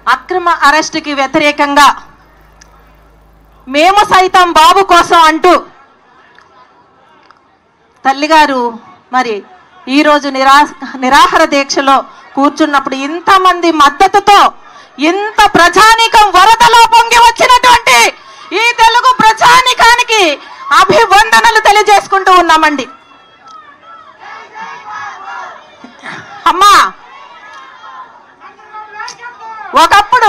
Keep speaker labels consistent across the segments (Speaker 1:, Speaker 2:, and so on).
Speaker 1: అక్రమ అరెస్టుకి వ్యతిరేకంగా మేము సైతం బాబు కోసం అంటూ తల్లిగారు మరి ఈరోజు నిరా నిరాహార దీక్షలో కూర్చున్నప్పుడు ఇంతమంది మద్దతుతో ఇంత ప్రజానీకం వరదలో పొంగి వచ్చినటువంటి ఈ తెలుగు ప్రజానీకానికి అభివందనలు తెలియజేసుకుంటూ ఉన్నామండి అమ్మా ఒకప్పుడు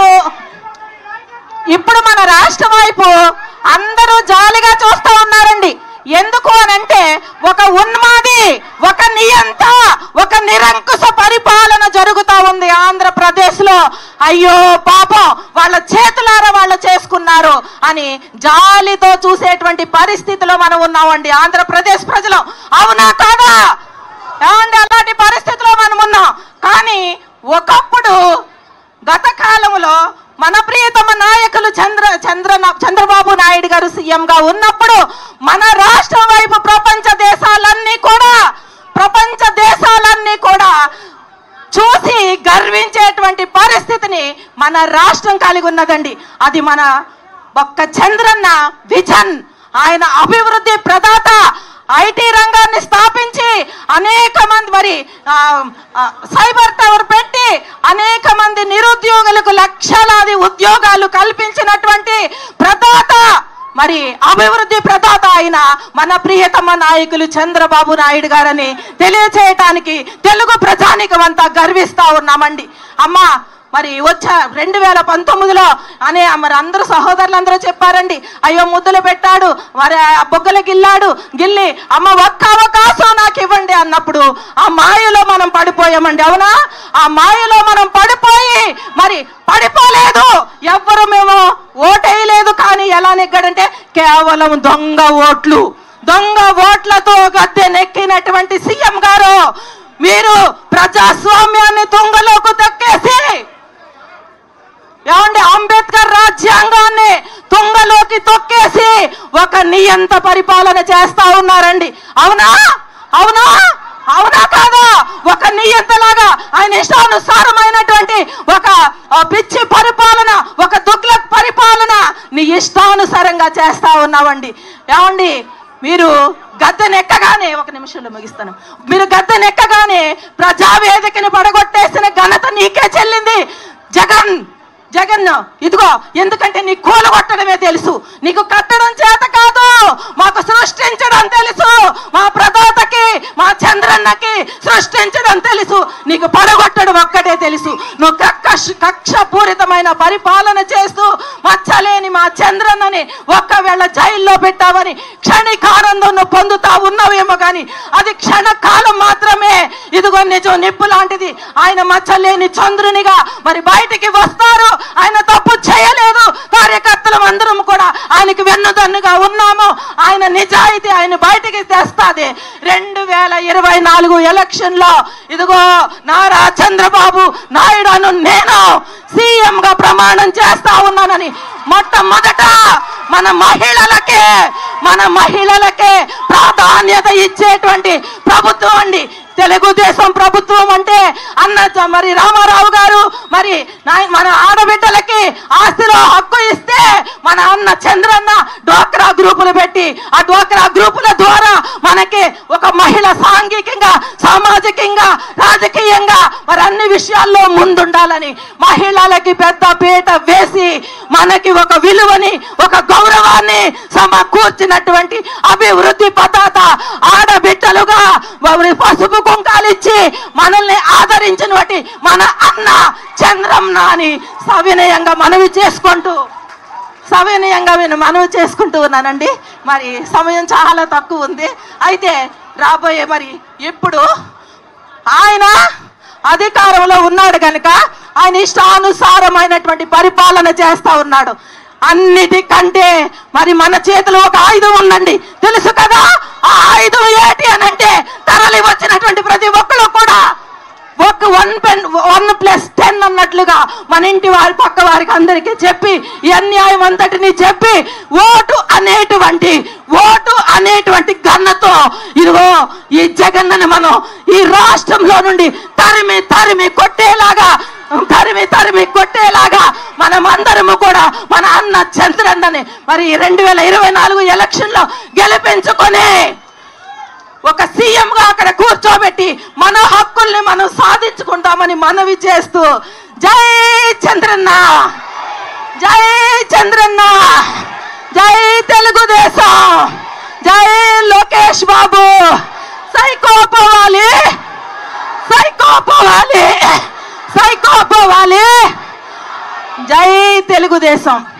Speaker 1: ఇప్పుడు మన రాష్ట్రం వైపు అందరూ జాలిగా చూస్తూ ఉన్నారండి ఎందుకు అనంటే ఒక ఉన్మాది ఒక నియంత ఒక నిరంకుశ పరిపాలన జరుగుతా ఉంది ఆంధ్రప్రదేశ్ లో అయ్యో పాపం వాళ్ళ చేతులారా వాళ్ళు చేసుకున్నారు అని జాలితో చూసేటువంటి పరిస్థితిలో మనం ఉన్నామండి ఆంధ్రప్రదేశ్ ప్రజలు అవునా కాదా ఏమండి అలాంటి పరిస్థితిలో మనం ఉన్నాం కానీ ఒకప్పుడు గత కాలంలో మన ప్రియతమ నాయకులు చంద్ర చంద్ర చంద్రబాబు నాయుడు గారు సీఎంగా ఉన్నప్పుడు మన రాష్ట్రం వైపు ప్రపంచ దేశాలన్నీ కూడా ప్రపంచ దేశాలన్నీ కూడా చూసి గర్వించేటువంటి పరిస్థితిని మన రాష్ట్రం కలిగి ఉన్నదండి అది మన ఒక్క చంద్రన్న విజన్ ఆయన అభివృద్ధి ప్రదాత ఐటీ రంగాన్ని స్థాపించి అనేక మంది మరి ఆ, ఆ, సైబర్ టవర్ పెట్టి అనేక మంది నిరుద్యోగులకు లక్షలాది ఉద్యోగాలు కల్పించినటువంటి ప్రదాత మరి అభివృద్ధి ప్రదాత అయిన మన ప్రియతమ నాయకులు చంద్రబాబు నాయుడు గారని తెలియచేయటానికి తెలుగు ప్రజానికం అంతా గర్విస్తా ఉన్నామండి అమ్మా మరి వచ్చా రెండు వేల పంతొమ్మిదిలో అనే మరి అందరూ సహోదరులందరూ చెప్పారండి అయ్యో ముద్దులు పెట్టాడు మరి ఆ బొగ్గలు గిల్లాడు గిల్లి అమ్మ ఒక్క అవకాశం నాకు ఇవ్వండి అన్నప్పుడు ఆ మాయలో మనం పడిపోయామండి అవునా ఆ మాయలో మనం పడిపోయి మరి పడిపోలేదు ఎవ్వరు మేము ఓటేయలేదు కానీ ఎలా నెగ్గాడంటే కేవలం దొంగ ఓట్లు దొంగ ఓట్లతో గద్దె నెక్కినటువంటి సీఎం గారు మీరు ప్రజాస్వామ్యాన్ని తుంగలోకి తొక్కేసి ఏమండి అంబేద్కర్ రాజ్యాంగాన్ని తుంగలోకి తొక్కేసి ఒక నియంత పరిపాలన చేస్తా ఉన్నారండి అవునా అవునా అవునా కాదా ఒక నియంతలాగా ఆయన ఇష్టానుసారమైనటువంటి ఒక ఆ, పిచ్చి పరిపాలన ఒక దుగ్లక్ పరిపాలన నీ ఇష్టానుసారంగా చేస్తా ఉన్నావండి ఏమండి మీరు గద్దెనెక్కగానే ఒక నిమిషంలో ముగిస్తాను మీరు గద్దెనెక్కగానే ప్రజావేదికని పడగొట్టేసిన ఘనత నీకే చెల్లింది జగన్ జగన్ ఇదిగో ఎందుకంటే నీ కూల కొట్టడమే తెలుసు నీకు కట్టడం చేత కాదు మాకు సృష్టించడం తెలుసు మా ప్రదాతకి మా చంద్రన్నకి సృష్టించడం తెలుసు నీకు పడగొట్టడం ఒక్కటే తెలుసు నువ్వు కక్ష కక్షపూరితమైన పరిపాలన చేస్తూ మచ్చలేని మా చంద్రన్నని ఒక్కవేళ జైల్లో పెట్టావని క్షణికానందం నువ్వు పొందుతా ఉన్నావేమో కానీ అది క్షణకాలం మాత్రమే ఇదిగో నిజం నిప్పు లాంటిది ఆయన మచ్చలేని చంద్రునిగా మరి బయటికి వస్తారు ఆయన తప్పు చేయలేదు కార్యకర్తలు అందరం కూడా ఆయనకి వెన్నుదన్నుగా ఉన్నాము ఆయన నిజాయితీ ఆయన బయటికి తెస్తాది రెండు వేల ఇరవై నాలుగు ఎలక్షన్ లో ఇదిగో నారా చంద్రబాబు నాయుడు అను నేను సీఎం గా ప్రమాణం చేస్తా ఉన్నానని మొట్టమొదట మన మహిళలకే మన మహిళలకే ప్రాధాన్యత ఇచ్చేటువంటి ప్రభుత్వం అండి తెలుగుదేశం ప్రభుత్వం అంటే అన్న చ- మరి రామారావు గారు మరి నాయ- మన ఆడబిడ్డలకి ఆస్తిలో హక్కు ఇస్తే మన అన్న చంద్రన్న డ్వాక్రా గ్రూపులు పెట్టి ఆ డ్వాక్రా గ్రూపుల ద్వారా మనకి ఒక మహిళ సాంఘికంగా సామాజికంగా రాజకీయంగా మరి అన్ని విషయాల్లో ముందుండాలని మహిళలకి పెద్ద పీట వేసి మనకి ఒక విలువని ఒక గౌరవాన్ని సమకూర్చినటువంటి అభివృద్ధి పతాత ఆడబిడ్డలుగా వారి పసుపు కుంకాలు ఇచ్చి మనల్ని ఆదరించినటువంటి మన అన్న చంద్రమ్న అని సవినయంగా మనవి చేసుకుంటూ సవినయంగా నేను మనవి చేసుకుంటూ ఉన్నానండి మరి సమయం చాలా తక్కువ ఉంది అయితే రాబోయే మరి ఇప్పుడు ఆయన అధికారంలో ఉన్నాడు కనుక ఆయన ఇష్టానుసారమైనటువంటి పరిపాలన చేస్తా ఉన్నాడు అన్నిటికంటే మరి మన చేతిలో ఒక ఆయుధం ఉందండి తెలుసు కదా ఆ ఆయుధం ఏంటి అని అంటే తరలి వచ్చినటువంటి ప్రతి ఒక్కరు కూడా ఒక one pen one plus ten అన్నట్లుగా మన ఇంటి వారి పక్క వారికి అందరికీ చెప్పి ఈ అన్యాయం అంతటిని చెప్పి ఓటు అనేటువంటి ఓటు అనేటువంటి గన్నతో ఇదిగో ఈ జగన్నని మనం ఈ రాష్ట్రంలో నుండి తరిమి తరిమి కొట్టేలాగా తరిమి తరిమి కొట్టేలాగా మనం అందరము కూడా మన అన్న చంద్రన్నని మరి రెండు వేల ఇరవై నాలుగు ఎలక్షన్ లో గెలిపించుకొని ఒక సీఎం గా అక్కడ కూర్చోబెట్టి మన హక్కుల్ని మనం సాధించుకుంటామని మనవి చేస్తూ జై చంద్రన్న జై చంద్రన్న జై తెలుగుదేశం జై లోకేష్ బాబు సైకో పోవాలి సైకో పోవాలి సైకో పోవాలి జై తెలుగుదేశం